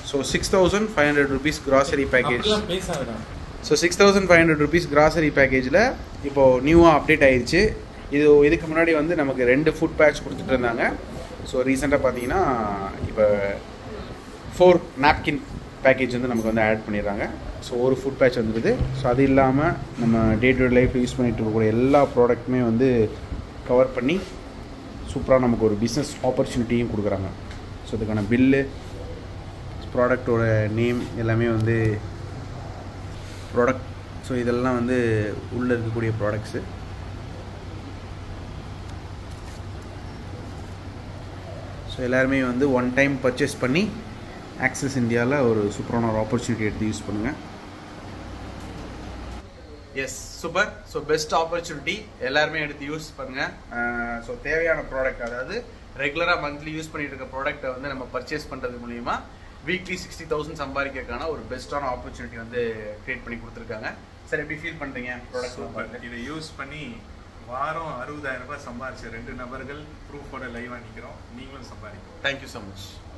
so six thousand five hundred rupees grocery package அப்படிலாம் பேசாதடா so six thousand five hundred rupees grocery பேக்கேஜில் இப்போது நியூவாக அப்டேட் ஆயிருச்சு இது இதுக்கு முன்னாடி வந்து நமக்கு ரெண்டு ஃபுட் பேக்ஸ் கொடுத்துட்டு இருந்தாங்க ஸோ ரீசெண்டாக பார்த்தீங்கன்னா இப்போ ஃபோர் நாப்கின் பேக்கேஜ் வந்து நமக்கு வந்து ஆட் பண்ணிடுறாங்க ஸோ ஒரு ஃபுட் பேட்ச் வந்துடுது ஸோ அது இல்லாமல் நம்ம டே டு லைஃப் யூஸ் பண்ணிட்டு இருக்கக்கூடிய எல்லா ப்ராடக்ட்டுமே வந்து கவர் பண்ணி சூப்பராக நமக்கு ஒரு பிஸ்னஸ் ஆப்பர்ச்சுனிட்டியும் கொடுக்குறாங்க ஸோ இதுக்கான பில்லு ப்ராடக்டோட நேம் எல்லாமே வந்து ப்ராடக்ட் ஸோ இதெல்லாம் வந்து உள்ளே இருக்கக்கூடிய ப்ராடக்ட்ஸு ஸோ எல்லாருமே வந்து ஒன் டைம் பர்ச்சேஸ் பண்ணி ஆக்சஸ் இந்தியாவில் ஒரு சூப்பரான ஒரு ஆப்பர்ச்சுனிட்டி எடுத்து யூஸ் பண்ணுங்கள் yes super so best opportunity எல்லாருமே எடுத்து யூஸ் பண்ணுங்கள் ஸோ தேவையான ப்ராடக்ட் அதாவது ரெகுலராக மந்த்லி யூஸ் பண்ணிட்டு இருக்க ப்ராடக்ட்டை வந்து நம்ம பர்ச்சேஸ் பண்ணுறது மூலிமா வீக்லி சிக்ஸ்டி தௌசண்ட் சம்பாதிக்கிறதுக்கான ஒரு பெஸ்ட்டான ஆப்பர்ச்சுனிட்டி வந்து கிரியேட் பண்ணி கொடுத்துருக்காங்க சார் எப்படி ஃபீல் பண்ணுறீங்க ப்ராடக்ட்லாம் பார்த்து இதை யூஸ் பண்ணி வாரம் அறுபதாயிரம் ரூபாய் சம்பாரிச்ச ரெண்டு நபர்கள் ப்ரூஃபோட லைவா நிக்கிறோம் நீங்களும் சம்பாதிக்கணும் தேங்க்யூ ஸோ மச்